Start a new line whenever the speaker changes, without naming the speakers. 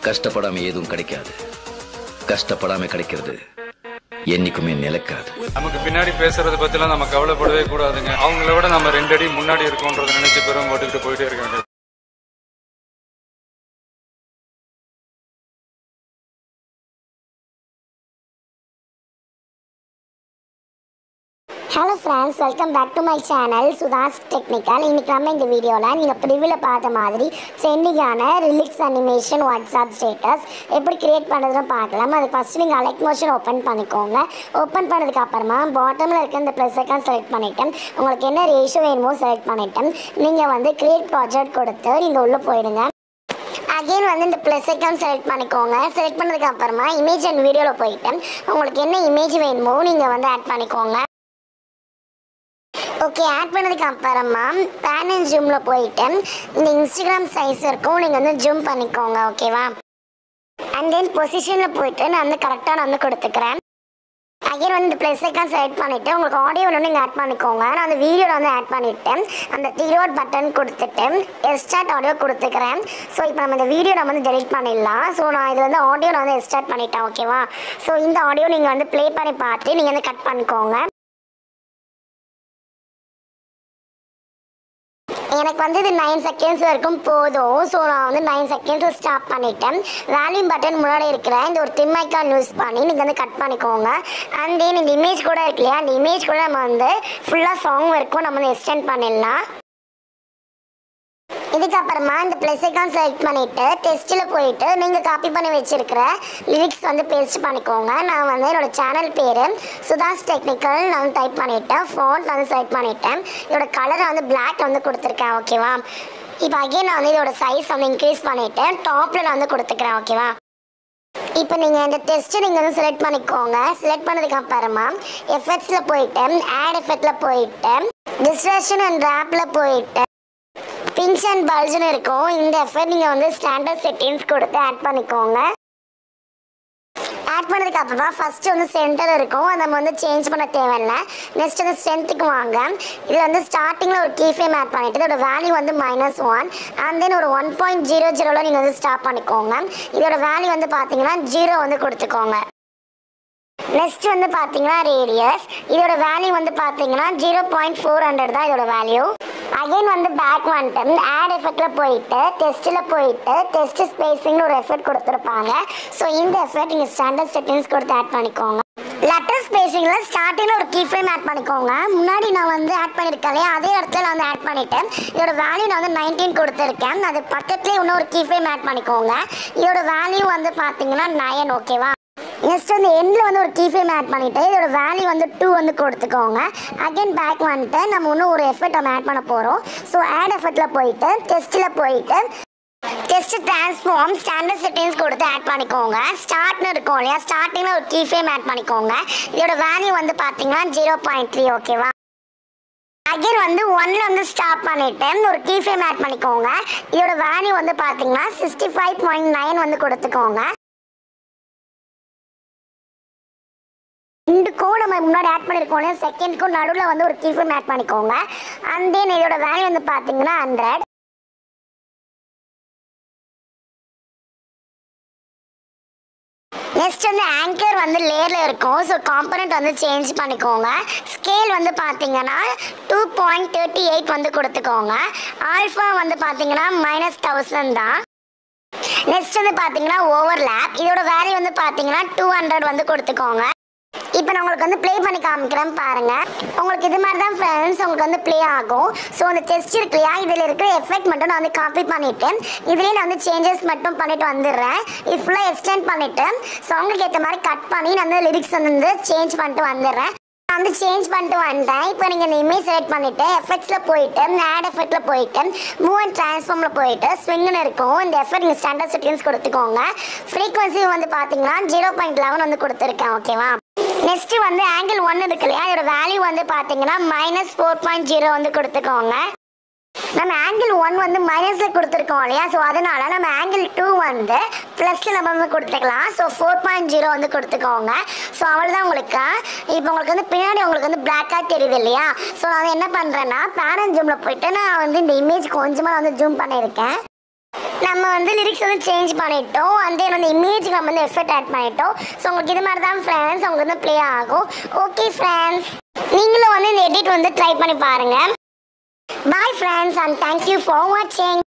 கஷ்டப்படாம எதுவும் கிடைக்காது கஷ்டப்படாம கிடைக்கிறது என்னைக்குமே நிலைக்காது
நமக்கு பின்னாடி பேசுறத பத்திலாம் நம்ம கவலைப்படவே கூடாதுங்க அவங்கள விட நம்ம ரெண்டு அடி முன்னாடி இருக்கோன்றதை நினைச்சு பெரும் போட்டுக்கிட்டு போயிட்டே இருக்க வேண்டியது
hello friends welcome back to my channel Sudha's technical இன்னைக்கு நம்ம இந்த வீடியோவில் நீங்கள் ப்ரிவியூவில் பார்த்த மாதிரி ட்ரெண்டிங்கான ரிலிக்ஸ் அனிமேஷன் வாட்ஸ்அப் ஸ்டேட்டஸ் எப்படி கிரியேட் பண்ணுறதுன்னு பார்க்கலாம் அது ஃபஸ்ட்டு நீங்கள் அலெக்ட் மோஷன் ஓப்பன் பண்ணிக்கோங்க ஓப்பன் பண்ணதுக்கு அப்புறமா பாட்டமில் இருக்க இந்த ப்ளஸ் ஐக்கான் செலக்ட் பண்ணிட்டேன் உங்களுக்கு என்ன ரேஷியோ வேணுமோ செலக்ட் பண்ணிட்டேன் நீங்கள் வந்து கிரியேட் ப்ராஜெக்ட் கொடுத்து நீங்கள் உள்ளே போயிடுங்க அகைன் வந்து இந்த ப்ளஸ் ஐக்கான் செலக்ட் பண்ணிக்கோங்க செலக்ட் பண்ணதுக்கு அப்புறமா இமேஜ் அண்ட் வீடியோவில் போயிட்டு உங்களுக்கு என்ன இமேஜ் வேணுமோ நீங்கள் வந்து ஆட் பண்ணிக்கோங்க ஓகே ஆட் பண்ணதுக்கு அப்புறமா பேன் அண்ட் ஜூமில் போயிட்டு இந்த இன்ஸ்டாகிராம் சைஸ் இருக்கும் நீங்கள் வந்து ஜூம் பண்ணிக்கோங்க ஓகேவா அண்ட் தென் பொசிஷனில் போயிட்டு நான் வந்து கரெக்டாக நான் வந்து கொடுத்துக்கிறேன் அகைன் வந்து ப்ளஸ் ஐக்கான் செலக்ட் பண்ணிவிட்டு உங்களுக்கு ஆடியோ ஒன்று நீங்கள் ஆட் பண்ணிக்கோங்க நான் அந்த வீடியோவில் வந்து ஆட் பண்ணிவிட்டேன் அந்த த்ரீரோட் பட்டன் கொடுத்துட்டு எஸ்டார்ட் ஆடியோ கொடுத்துக்கிறேன் ஸோ இப்போ நம்ம இந்த வீடியோ நம்ம வந்து டெலிட் பண்ணிடலாம் ஸோ நான் இது வந்து ஆடியோ நான் வந்து எஸ்டார்ட் பண்ணிட்டேன் ஓகேவா ஸோ இந்த ஆடியோ நீங்கள் வந்து ப்ளே பண்ணி பார்த்து நீங்கள் வந்து கட் பண்ணிக்கோங்க எனக்கு வந்து இது நைன் செகண்ட்ஸ் வரைக்கும் போதும் ஸோ நான் வந்து நைன் செகண்ட்ஸில் ஸ்டாப் பண்ணிட்டேன் வேல்யூம் பட்டன் முன்னாடி இருக்கிற இந்த ஒரு திம் ஐக்கான் யூஸ் பண்ணி நீங்கள் வந்து கட் பண்ணிக்கோங்க அண்ட் தென் இந்த இமேஜ் கூட இருக்கு இல்லையா அந்த இமேஜ் கூட நம்ம வந்து ஃபுல்லாக சாங் வரைக்கும் நம்ம வந்து எக்ஸ்டெண்ட் பண்ணிடலாம் இதுக்கப்புறமா இந்த ப்ளஸ் ஐக்கான் செலக்ட் பண்ணிவிட்டு டெஸ்ட்டில் போயிட்டு நீங்கள் காப்பி பண்ணி வச்சிருக்கிற லிரிக்ஸ் வந்து பேஸ்ட் பண்ணிக்கோங்க நான் வந்து என்னோட சேனல் பேர் சுதாஸ் டெக்னிக்கல் நான் வந்து டைப் பண்ணிவிட்டேன் ஃபோன் வந்து செலக்ட் பண்ணிட்டேன் இதோட கலரை வந்து பிளாக் வந்து கொடுத்துருக்கேன் ஓகேவா இப்போ அகைன் நான் வந்து இதோட சைஸ் வந்து இன்க்ரீஸ் பண்ணிவிட்டு டாப்பில் நான் வந்து கொடுத்துக்கிறேன் ஓகேவா இப்போ நீங்கள் இந்த டெஸ்ட்டை நீங்கள் வந்து செலக்ட் பண்ணிக்கோங்க செலக்ட் பண்ணதுக்கு அப்புறமா எஃபெக்ட்ஸில் போயிட்டு ஆட் எஃபெக்டில் போயிட்டு டிஸ்ட்ராக்ஷன் அண்ட் ரேப்பில் போயிட்டு பிங்ஸ் அண்ட் பல்ஜ்னு இருக்கும் இந்த எஃபெக்ட் நீங்கள் வந்து ஸ்டாண்டர்ட் செட்டிங்ஸ் கொடுத்து ஆட் பண்ணிக்கோங்க ஆட் பண்ணதுக்கு அப்புறமா ஃபர்ஸ்ட் வந்து சென்டர் இருக்கும் அதை நம்ம வந்து சேஞ்ச் பண்ண தேவையில்லை நெக்ஸ்ட் வந்து ஸ்ட்ரென்த்துக்கு வாங்க இதில் வந்து ஸ்டார்டிங்கில் ஒரு கீ ஃப்ரேம் ஆட் பண்ணிட்டு இதோட வேல்யூ வந்து மைனஸ் ஒன் அண்ட் தென் ஒரு ஒன் பாயிண்ட் ஜீரோ ஜீரோவில் நீங்கள் வந்து ஸ்டாப் பண்ணிக்கோங்க இதோட வேல்யூ வந்து பார்த்தீங்கன்னா ஜீரோ வந்து கொடுத்துக்கோங்க நெக்ஸ்ட் வந்து பார்த்தீங்கன்னா ரேடியஸ் இதோட வேல்யூ வந்து பார்த்தீங்கன்னா ஜீரோ பாயிண்ட் ஃபோர் ஹண்ட்ரட் தான் இதோட வேல்யூ அகைன் வந்து பேக் வந்துட்டு ஆட் எஃபெக்டில் போயிட்டு டெஸ்ட்டில் போயிட்டு டெஸ்ட் ஸ்பேஸிங்னு ஒரு எஃபெக்ட் கொடுத்துருப்பாங்க ஸோ இந்த எஃபெக்ட் நீங்கள் ஸ்டாண்டர்ட் செட்டிங்ஸ் கொடுத்து ஆட் பண்ணிக்கோங்க லெட்டர் ஸ்பேசிங்கில் ஸ்டார்டிங்கில் ஒரு கீ ஃப்ரேம் ஆட் பண்ணிக்கோங்க முன்னாடி நான் வந்து ஆட் பண்ணியிருக்கேன் இல்லையா அதே இடத்துல நான் வந்து ஆட் பண்ணிட்டேன் இதோட வேல்யூ நான் வந்து நைன்டீன் கொடுத்துருக்கேன் அது பக்கத்துலேயே இன்னொரு கீ ஃப்ரேம் ஆட் பண்ணிக்கோங்க இதோட வேல்யூ வந்து பார்த்தீங்கன்னா நயன் ஓகேவா நெக்ஸ்ட் வந்து எண்டில் வந்து ஒரு கீ ஃப்ரேம் ஆட் பண்ணிவிட்டு இதோட வேல்யூ வந்து டூ வந்து கொடுத்துக்கோங்க அகைன் பேக் வந்துட்டு நம்ம இன்னும் ஒரு எஃபெக்ட் நம்ம ஆட் பண்ண போகிறோம் ஸோ ஆட் எஃபெக்டில் போயிட்டு டெஸ்ட்டில் போயிட்டு டெஸ்ட் டிரான்ஸ்ஃபார்ம் ஸ்டாண்டர்ட் செட்டிங்ஸ் கொடுத்து ஆட் பண்ணிக்கோங்க ஸ்டார்ட்னு இருக்கும் இல்லையா ஸ்டார்டிங்கில் ஒரு கீ ஃப்ரேம் ஆட் பண்ணிக்கோங்க இதோட வேல்யூ வந்து பார்த்தீங்கன்னா ஜீரோ பாயிண்ட் த்ரீ ஓகேவா அகைன் வந்து ஒன்ல வந்து ஸ்டாப் பண்ணிட்டு ஒரு கீ ஃப்ரேம் ஆட் பண்ணிக்கோங்க இதோட வேல்யூ வந்து பார்த்தீங்கன்னா சிக்ஸ்டி ஃபைவ் பாயிண்ட் நைன் வந்து கொடுத்துக்கோங்க ரெண்டுக்கும் நம்ம முன்னாடி ஆட் பண்ணியிருக்கோம் செகண்ட்க்கும் நடுவில் வந்து ஒரு கீ ஃப்ரேம் ஆட் பண்ணிக்கோங்க அண்ட் தென் இதோட வேல்யூ வந்து பார்த்தீங்கன்னா ஹண்ட்ரட் நெக்ஸ்ட் வந்து ஆங்கர் வந்து லேயரில் இருக்கும் ஸோ காம்பனண்ட் வந்து சேஞ்ச் பண்ணிக்கோங்க ஸ்கேல் வந்து பார்த்தீங்கன்னா டூ பாயிண்ட் தேர்ட்டி எயிட் வந்து கொடுத்துக்கோங்க ஆல்ஃபா வந்து பார்த்தீங்கன்னா மைனஸ் தௌசண்ட் தான் நெக்ஸ்ட் வந்து பார்த்தீங்கன்னா ஓவர்லேப் இதோட வேல்யூ வந்து பார்த்தீங்கன்னா டூ ஹண்ட்ரட் வந்து கொடுத்துக்கோங்க இப்போ நான் உங்களுக்கு வந்து ப்ளே பண்ணி காமிக்கிறேன் பாருங்க உங்களுக்கு இது மாதிரி தான் ஃப்ரெண்ட்ஸ் உங்களுக்கு வந்து ப்ளே ஆகும் ஸோ அந்த டெஸ்ட் இருக்கு இல்லையா இதில் இருக்கிற எஃபெக்ட் மட்டும் நான் வந்து காப்பி பண்ணிட்டு இதுலேயே நான் வந்து சேஞ்சஸ் மட்டும் பண்ணிட்டு வந்துடுறேன் இது ஃபுல்லாக எக்ஸ்டெண்ட் பண்ணிட்டு சாங்குக்கு ஏற்ற மாதிரி கட் பண்ணி நான் வந்து லிரிக்ஸ் வந்து சேஞ்ச் பண்ணிட்டு வந்துடுறேன் நான் வந்து சேஞ்ச் பண்ணிட்டு வந்துட்டேன் இப்போ நீங்கள் இந்த இமேஜ் செலக்ட் பண்ணிவிட்டு எஃபெக்ட்ஸில் போயிட்டு ஆட் எஃபெக்ட்டில் போயிட்டு மூவ் அண்ட் ட்ரான்ஸ்ஃபார்மில் போயிட்டு ஸ்விங்னு இருக்கும் இந்த எஃபெக்ட் நீங்கள் ஸ்டாண்டர்ட் செட்டிங்ஸ் கொடுத்துக்கோங்க ஃப்ரீக்வன்சி வந்து பார்த்தீங்கன்னா ஜீரோ பாயிண்ட் லெவன் வந்து கொடுத்துருக்கேன் ஓகேவா நெக்ஸ்ட் வந்து ஆங்கிள் ஒன் இருக்கு இல்லையா அதோட வேல்யூ வந்து பார்த்தீங்கன்னா மைனஸ் ஃபோர் பாயிண்ட் ஜீரோ வந்து கொடுத்துக்கோங்க நம்ம ஆங்கிள் ஒன் வந்து மைனஸ்ல கொடுத்துருக்கோம் இல்லையா ஸோ அதனால நம்ம ஆங்கிள் டூ வந்து ப்ளஸ்ல நம்ம வந்து கொடுத்துக்கலாம் ஸோ ஃபோர் பாயிண்ட் ஜீரோ வந்து கொடுத்துக்கோங்க ஸோ அவ்வளோதான் உங்களுக்கு இப்போ உங்களுக்கு வந்து பின்னாடி உங்களுக்கு வந்து பிளாக்காக தெரியுது இல்லையா ஸோ நான் வந்து என்ன பண்ணுறேன்னா பேரண்ட் ஜூமில் போயிட்டு நான் வந்து இந்த இமேஜ் கொஞ்சமாக வந்து ஜூம் பண்ணியிருக்கேன் நம்ம வந்து லிரிக்ஸ் வந்து சேஞ்ச் பண்ணிட்டோம் அந்த வந்து இமேஜுக்கு நம்ம வந்து எஃபெக்ட் ஆட் பண்ணிட்டோம் ஸோ உங்களுக்கு இது மாதிரி தான் ஃப்ரெண்ட்ஸ் உங்களுக்கு வந்து ப்ளே ஆகும் ஓகே ஃப்ரெண்ட்ஸ் நீங்களும் வந்து இந்த எடிட் வந்து ட்ரை பண்ணி பாருங்க bye friends and thank you for வாட்சிங்